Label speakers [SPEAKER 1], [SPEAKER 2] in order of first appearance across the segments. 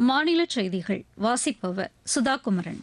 [SPEAKER 1] மாநில செய்திகள் வாசிப்பவர் சுதா குமரன்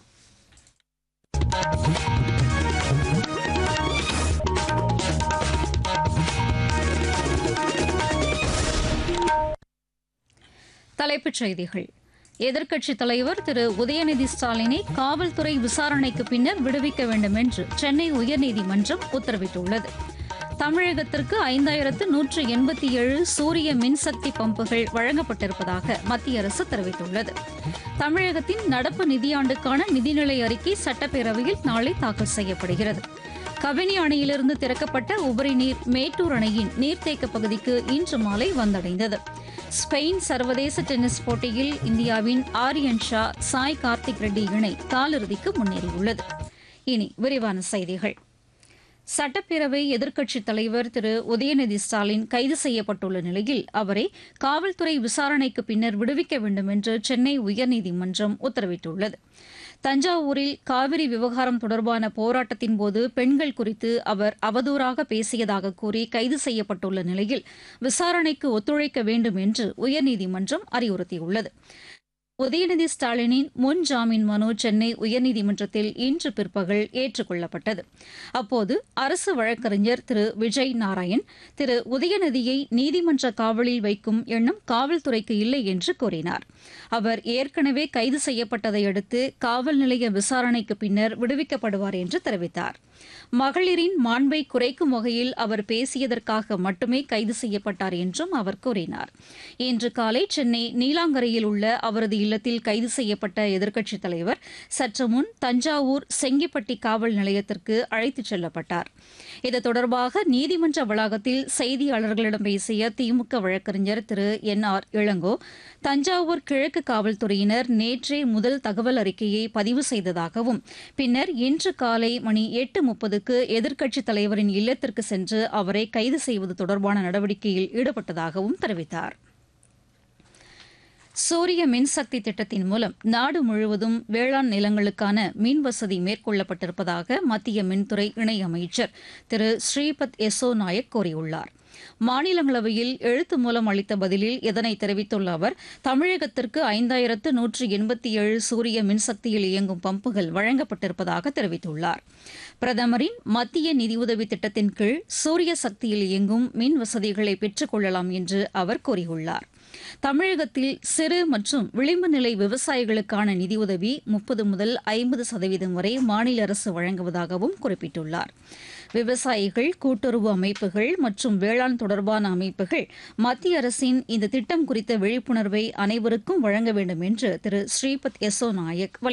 [SPEAKER 1] தலைப்புச் செய்திகள் எதிர்க்கட்சித் தலைவர் திரு உதயநிதி ஸ்டாலினை காவல்துறை விசாரணைக்கு பின்னர் விடுவிக்க வேண்டும் என்று சென்னை உயர்நீதிமன்றம் உத்தரவிட்டுள்ளது தமிழகத்திற்கு ஐந்தாயிரத்து நூற்று எண்பத்தி ஏழு சூரிய மின்சக்தி பம்புகள் வழங்கப்பட்டிருப்பதாக மத்திய அரசு தெரிவித்துள்ளது தமிழகத்தின் நடப்பு நிதியாண்டுக்கான நிதிநிலை அறிக்கை சட்டப்பேரவையில் நாளை தாக்கல் செய்யப்படுகிறது கபினி அணையிலிருந்து திறக்கப்பட்ட உபரி நீர் மேட்டூர் அணையின் நீர்த்தேக்க பகுதிக்கு இன்று மாலை வந்தடைந்தது ஸ்பெயின் சர்வதேச டென்னிஸ் போட்டியில் இந்தியாவின் ஆரியன் ஷா சாய் கார்த்திக் ரெட்டி இணை காலிறுதிக்கு முன்னேறியுள்ளது இனி விரிவான செய்திகள் சட்டப்பேரவை எதிர்க்கட்சித் தலைவர் திரு உதயநிதி ஸ்டாலின் கைது செய்யப்பட்டுள்ள நிலையில் அவரை காவல்துறை விசாரணைக்கு பின்னர் விடுவிக்க வேண்டும் என்று சென்னை உயர்நீதிமன்றம் உத்தரவிட்டுள்ளது தஞ்சாவூரில் காவிரி விவகாரம் தொடர்பான போராட்டத்தின் போது பெண்கள் குறித்து அவர் அவதூறாக பேசியதாக கூறி கைது செய்யப்பட்டுள்ள நிலையில் விசாரணைக்கு ஒத்துழைக்க வேண்டும் என்று உயர்நீதிமன்றம் அறிவுறுத்தியுள்ளது உதயநிதி ஸ்டாலினின் முன் ஜாமீன் மனு சென்னை உயர்நீதிமன்றத்தில் இன்று பிற்பகல் ஏற்றுக்கொள்ளப்பட்டது அப்போது அரசு வழக்கறிஞர் திரு விஜய் நாராயண் திரு உதயநிதியை நீதிமன்ற காவலில் வைக்கும் எண்ணம் காவல்துறைக்கு இல்லை என்று கூறினார் அவர் ஏற்கனவே கைது செய்யப்பட்டதை அடுத்து காவல் நிலைய விசாரணைக்கு பின்னர் விடுவிக்கப்படுவார் என்று தெரிவித்தார் மகளிரின் மாண்பை குறைக்கும் வகையில் அவர் பேசியதற்காக மட்டுமே கைது செய்யப்பட்டார் என்றும் அவர் கூறினார் இன்று காலை சென்னை நீலாங்கரையில் உள்ள அவரது இல்லத்தில் கைது செய்யப்பட்ட எதிர்க்கட்சித் தலைவர் சற்று முன் தஞ்சாவூர் செங்கிப்பட்டி காவல் நிலையத்திற்கு அழைத்துச் செல்லப்பட்டார் இது தொடர்பாக நீதிமன்ற வளாகத்தில் செய்தியாளர்களிடம் பேசிய திமுக வழக்கறிஞர் திரு என் ஆர் இளங்கோ தஞ்சாவூர் கிழக்கு காவல்துறையினர் நேற்றே முதல் தகவல் அறிக்கையை பதிவு செய்ததாகவும் பின்னர் இன்று காலை மணி எட்டு முப்பதுக்கு எதிர்க்கட்சித் தலைவரின் இல்லத்திற்கு சென்று அவரை கைது செய்வது தொடர்பான நடவடிக்கையில் ஈடுபட்டதாகவும் தெரிவித்தார் சூரிய மின்சக்தி திட்டத்தின் மூலம் நாடு முழுவதும் வேளாண் நிலங்களுக்கான மின் வசதி மேற்கொள்ளப்பட்டிருப்பதாக மத்திய மின்துறை இணையமைச்சர் திரு ஸ்ரீபத் யசோ நாயக் கூறியுள்ளார் மாநிலங்களவையில் எழுத்து மூலம் அளித்த பதிலில் இதனை தெரிவித்துள்ள அவர் தமிழகத்திற்கு ஐந்தாயிரத்து நூற்று எண்பத்தி ஏழு சூரிய மின்சக்தியில் இயங்கும் பம்புகள் வழங்கப்பட்டிருப்பதாக தெரிவித்துள்ளார் பிரதமரின் மத்திய நிதியுதவி திட்டத்தின் கீழ் சூரிய சக்தியில் இயங்கும் மின் வசதிகளை பெற்றுக் கொள்ளலாம் என்று அவர் கூறியுள்ளார் தமிழகத்தில் சிறு மற்றும் விளிம்பு நிலை விவசாயிகளுக்கான நிதியுதவி முப்பது முதல் ஐம்பது சதவீதம் வரை மாநில அரசு வழங்குவதாகவும் குறிப்பிட்டுள்ளார் விவசாயிகள் கூட்டுறவு அமைப்புகள் மற்றும் வேளாண் தொடர்பான அமைப்புகள் மத்திய அரசின் இந்த திட்டம் குறித்த விழிப்புணர்வை அனைவருக்கும் வழங்க வேண்டும் என்று திரு ஸ்ரீபத் யசோ நாயக்